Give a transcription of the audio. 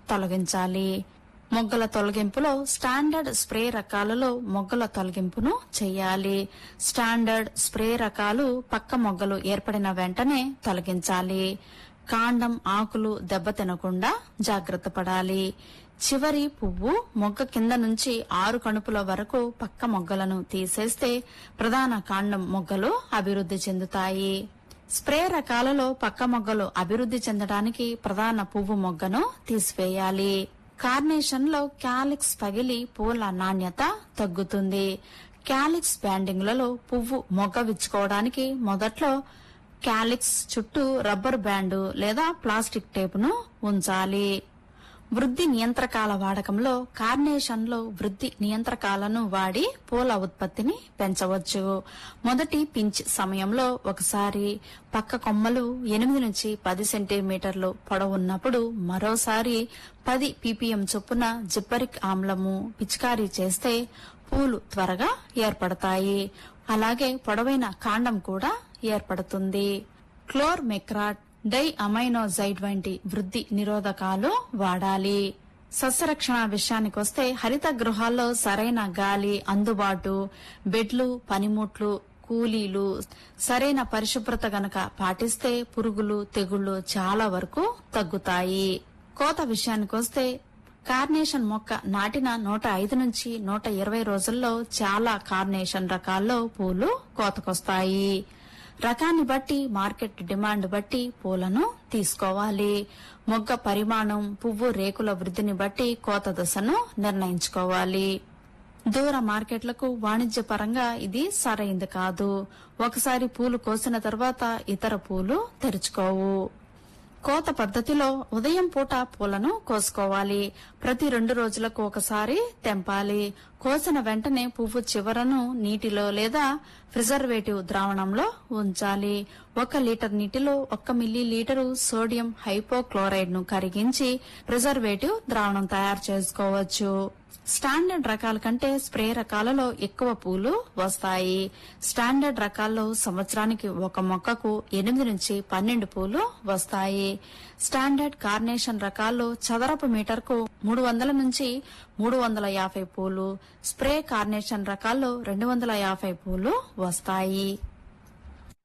తొలగించాలి మొగ్గల తొలగింపులో standard spray రకాలలో మొగ్గల తొలగింపును చేయాలి స్టాండర్డ్ స్ప్రే రకాలు పక్క మొగ్గలు ఏర్పడిన వెంటనే తొలగించాలి కాండం ఆకులు దెబ్బతినకుండా జాగ్రత్త పడాలి చివరి పువ్వు మొగ్గ కింద నుంచి ఆరు కణుపుల వరకు పక్క మొగ్గలను తీసేస్తే ప్రధాన కాండం మొగ్గలు అభివృద్ధి చెందుతాయి స్ప్రే రకాలలో పక్క మొగ్గలు అభివృద్ధి చెందడానికి ప్రధాన పువ్వు మొగ్గను తీసివేయాలి కార్నేషన్ లో క్యాలిక్స్ పగిలి పూల నాణ్యత తగ్గుతుంది క్యాలిక్స్ బ్యాండింగ్లలో పువ్వు మొగ్గ విచ్చుకోవడానికి మొదట్లో క్యాలిక్స్ చుట్టూ రబ్బర్ బ్యాండు లేదా ప్లాస్టిక్ టేపును ఉంచాలి వృద్ధి నియంత్రకాల వాడకంలో కార్నేషన్లో వృద్ధి నియంత్రకాలను వాడి పూల ఉత్పత్తిని పెంచవచ్చు మొదటి పించ్ సమయంలో ఒకసారి పక్క కొమ్మలు ఎనిమిది నుంచి పది సెంటీమీటర్లు పొడవున్నప్పుడు మరోసారి పది పీపీఎం చొప్పున జిప్పరిక్ ఆమ్లము పిచికారీ చేస్తే పూలు త్వరగా ఏర్పడతాయి అలాగే పొడవైన కాండం కూడా ఏర్పడుతుంది క్లోర్ మెక్రాట్ డై అమైనోజైడ్ వంటి వృద్ధి నిరోధకాలు వాడాలి సస్యరక్షణ విషయానికొస్తే హరిత గృహాల్లో సరైన గాలి అందుబాటు బెడ్లు పనిముట్లు కూలీలు సరైన పరిశుభ్రత గనక పాటిస్తే పురుగులు తెగుళ్లు చాలా వరకు తగ్గుతాయి కోత విషయానికొస్తే కార్నేషన్ మొక్క నాటిన నూట ఐదు నుంచి నూట ఇరవై రోజుల్లో చాలా కార్నేషన్ రకాల్లో పూలు కోతకొస్తాయి రకాన్ని బట్టి మార్కెట్ డిమాండ్ బట్టి పూలను తీసుకోవాలి మొగ్గ పరిమాణం పువ్వు రేకుల వృద్ధిని బట్టి కోత దశను నిర్ణయించుకోవాలి దూర మార్కెట్లకు వాణిజ్యపరంగా ఇది సరైంది కాదు ఒకసారి పూలు కోసిన తర్వాత ఇతర పూలు తెరుచుకోవు కోత పద్ధతిలో ఉదయం పూట పూలను కోసుకోవాలి ప్రతి రెండు రోజులకు ఒకసారి తెంపాలి కోసిన వెంటనే పువ్వు చివరను నీటిలో లేదా ప్రిజర్వేటివ్ ద్రావణంలో ఉంచాలి ఒక లీటర్ నీటిలో ఒక్క మిల్లీ లీటరు సోడియం హైపోక్లోరైడ్ ను కరిగించి ప్రిజర్వేటివ్ ద్రావణం తయారు చేసుకోవచ్చు స్టాండర్డ్ రకాల కంటే స్ప్రే రకాలలో ఎక్కువ పూలు వస్తాయి స్టాండర్డ్ రకాల్లో సంవత్సరానికి ఒక మొక్కకు ఎనిమిది నుంచి పన్నెండు పూలు వస్తాయి స్టాండర్డ్ కార్నేషన్ రకాల్లో చదరపు మీటర్కు మూడు వందల నుంచి మూడు వందల యాభై పూలు స్ప్రే కార్నేషన్ రకాల్లో రెండు వందల యాభై పూలు వస్తాయి